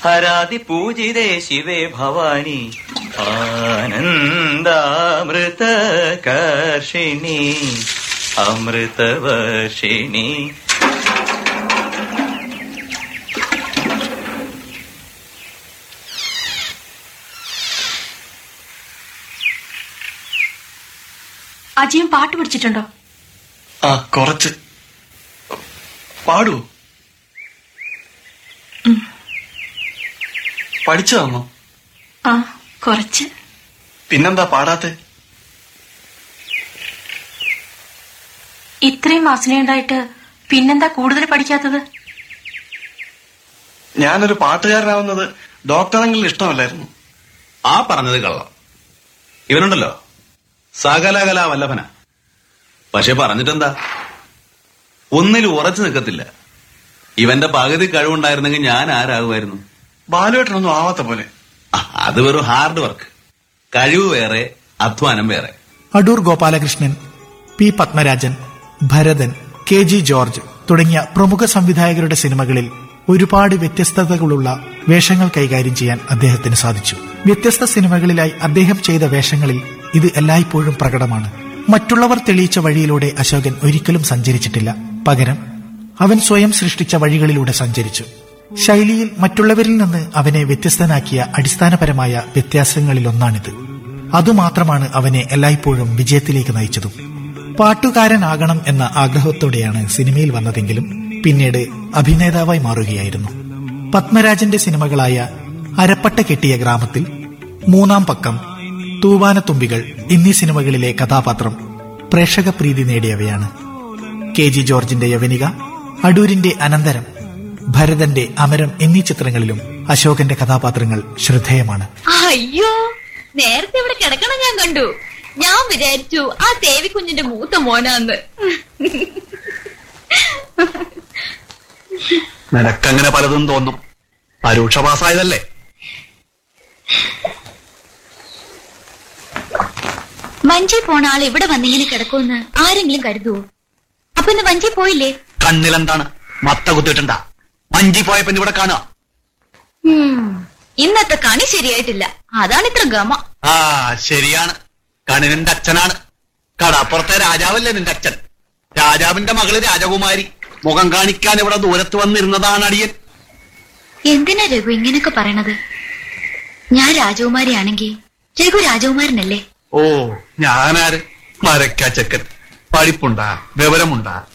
ഹരാതി പൂജിതേ ശിവേ ഭവാനി ആനന്ദാമൃത കർഷിണി അമൃതവർഷിണി അജയൻ പാട്ട് പഠിച്ചിട്ടുണ്ടോ ആ കുറച്ച് പാടൂ പഠിച്ചതാണോ ആ കുറച്ച് പിന്നെന്താ പാടാത്തെ ഇത്രയും വാസനയുണ്ടായിട്ട് പിന്നെന്താ കൂടുതൽ പഠിക്കാത്തത് ഞാനൊരു പാട്ടുകാരനാവുന്നത് ഡോക്ടറെങ്കിലും ഇഷ്ടമല്ലായിരുന്നു ആ പറഞ്ഞത് കള്ളം ഇവനുണ്ടല്ലോ സകലകല വല്ലഭന പക്ഷെ പറഞ്ഞിട്ടെന്താ ഒന്നിലും ഉറച്ചു നിൽക്കത്തില്ല ഇവന്റെ പകുതി കഴിവുണ്ടായിരുന്നെങ്കിൽ ഞാൻ ആരാകുമായിരുന്നു ബാലുവേട്ടനൊന്നും ആവാത്ത പോലെ ആ, അത് വെറും ഹാർഡ് വർക്ക് കഴിവ് വേറെ അധ്വാനം വേറെ Adoor Gopalakrishnan P Padmarajan Bharathan K G George തുടങ്ങിയ പ്രമുഖ സംവിധായകരുടെ സിനിമകളിൽ ഒരുപാട് വ്യത്യസ്തതകളുള്ള വേഷങ്ങൾ കൈകാര്യം ചെയ്യാൻ അദ്ദേഹത്തിന് സാധിച്ചു വ്യത്യസ്ത സിനിമകളിലായി അദ്ദേഹം ചെയ്ത വേഷങ്ങളിൽ ഇത് എല്ലായ്പ്പോഴും പ്രകടമാണ് മറ്റുള്ളവർ തെളിയിച്ച വഴിയിലൂടെ അശോകൻ ഒരിക്കലും സഞ്ചരിച്ചിട്ടില്ല പകരം അവൻ സ്വയം സൃഷ്ടിച്ച വഴികളിലൂടെ സഞ്ചരിച്ചു ശൈലിയിൽ മറ്റുള്ളവരിൽ നിന്ന് അവനെ വ്യത്യസ്തനാക്കിയ അടിസ്ഥാനപരമായ വ്യത്യാസങ്ങളിലൊന്നാണിത് അതുമാത്രമാണ് അവനെ എല്ലായ്പ്പോഴും വിജയത്തിലേക്ക് നയിച്ചതും പാട്ടുകാരനാകണം എന്ന ആഗ്രഹത്തോടെയാണ് സിനിമയിൽ വന്നതെങ്കിലും പിന്നീട് അഭിനേതാവായി മാറുകയായിരുന്നു പത്മരാജന്റെ സിനിമകളായ അരപ്പട്ട കെട്ടിയ ഗ്രാമത്തിൽ മൂന്നാം പക്കം തൂവാനത്തുമ്പികൾ എന്നീ സിനിമകളിലെ കഥാപാത്രം പ്രേക്ഷക പ്രീതി നേടിയവയാണ് കെ ജി ജോർജിന്റെ യവനിക അടൂരിന്റെ അനന്തരം ഭരതന്റെ അമരം എന്നീ ചിത്രങ്ങളിലും അശോകന്റെ കഥാപാത്രങ്ങൾ ശ്രദ്ധേയമാണ് അയ്യോ നേരത്തെ ഇവിടെ കിടക്കണം ഞാൻ കണ്ടു ഞാൻ വിചാരിച്ചു ആ ദേവി കുഞ്ഞിന്റെ മൂത്ത മോനാന്ന് നിനക്കങ്ങനെ പലതും തോന്നും പരീക്ഷ പാസ്സായതല്ലേ വഞ്ചി പോണ ആൾ ഇവിടെ വന്നിങ്ങനെ കിടക്കുമെന്ന് ആരെങ്കിലും കരുതുവോ അപ്പൊ ഇന്ന് വഞ്ചി പോയില്ലേ കണ്ണിലെന്താണ് മത്ത കുത്തിയിട്ടുണ്ടാ മഞ്ചി പോയപ്പോ ഇന്ന് ഇവിടെ കാണുക ഉം, ഇന്നത്തെ കണി ശരിയായിട്ടില്ല അതാണ് ഇത്ര ഗമ ആ ശരിയാണ് കണി നിന്റെ അച്ഛനാണ് കടപ്പുറത്തെ രാജാവല്ലേ നിന്റെ അച്ഛൻ രാജാവിന്റെ മകള് രാജകുമാരി മുഖം കാണിക്കാൻ ഇവിടെ ദൂരത്ത് വന്നിരുന്നതാണ് അടിയൻ എന്തിനാ രഘു ഇങ്ങനെയൊക്കെ പറയണത് ഞാൻ രാജകുമാരിയാണെങ്കിൽ രഘു രാജകുമാരനല്ലേ ഓ ഞാനാര് മരക്കാച്ചക്കൻ പഠിപ്പുണ്ടാ വിവരമുണ്ടാ